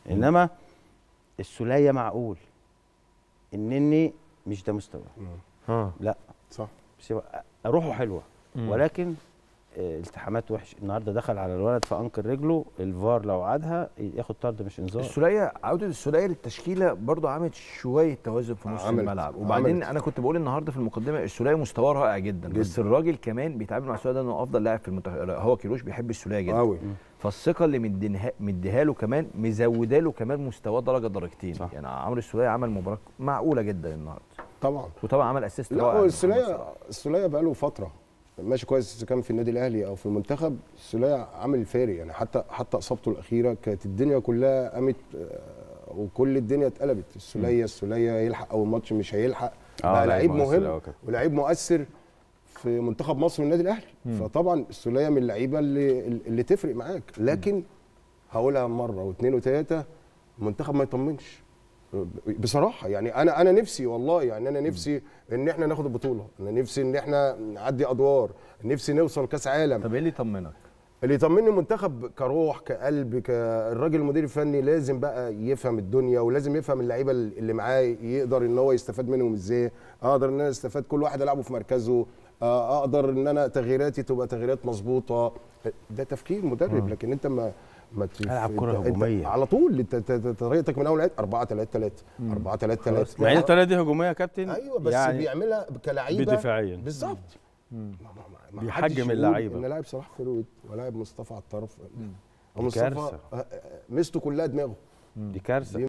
انما السوليه معقول النني مش ده مستواه اه لا صح بس هو روحه حلوه مم. ولكن آه، التحامات وحش النهارده دخل على الولد في انكل رجله الفار لو عادها ياخد طرد مش انذار السوليه عوده السوليه للتشكيله برضو عملت شويه توازن في نص عملت- الملعب وبعدين عملت. انا كنت بقول النهارده في المقدمه السوليه مستواه رائع جدا, جدا. بس الراجل كمان بيتعامل مع السوليه ده انه افضل لاعب في المنتخب هو كيروش بيحب السوليه جدا قوي فالثقه اللي مدينها مديها له كمان مزوده له كمان مستواه درجه درجتين صح. يعني عمرو السوليه عمل مباراه معقوله جدا النهارده طبعا وطبعا عمل اسيست لا رائع هو من السوليه محمد صلاح. السوليه بقى له فتره ماشي كويس اذا كان في النادي الاهلي او في المنتخب السوليه عامل فارق يعني حتى حتى اصابته الاخيره كانت الدنيا كلها قامت آه، وكل الدنيا اتقلبت السوليه السوليه يلحق اول ماتش مش هيلحق آه، بقى لعيب لعيب مؤثر مهم أوي كده. ولعيب مؤثر في منتخب مصر والنادي الاهلي فطبعا السوليه من اللعيبه اللي اللي تفرق معاك لكن هقولها مره واثنين وثلاثه المنتخب ما يطمنش بصراحه يعني انا انا نفسي والله يعني انا نفسي ان احنا ناخد البطوله انا نفسي ان احنا نعدي ادوار نفسي نوصل كاس عالم طب ايه اللي يطمنك؟ اللي يطمني المنتخب كروح كقلب كالراجل المدير الفني لازم بقى يفهم الدنيا ولازم يفهم اللعيبه اللي معاه يقدر ان هو يستفاد منهم ازاي اقدر ان انا استفاد كل واحد العبه في مركزه آه، اقدر ان انا تغييراتي تبقى تغييرات مظبوطه ده تفكير مدرب لكن انت ما ما تف- ألعب كرة أنت- أنت هجومية. على طول انت أنت- أنت طريقتك من اول 4 3 3 4 3 3 مع ان الطريقه دي هجوميه يا كابتن ايوه بس يعني بيعملها كلعيبه بدفاعيا. بالظبط ما- ما- ما بيحجم حدش يقول اللعيبة. ان لاعب صلاح فرويد ولاعب مصطفى على الطرف دي مصطفى كارثة. آه، آه، ميزته كلها دماغه دي كارثه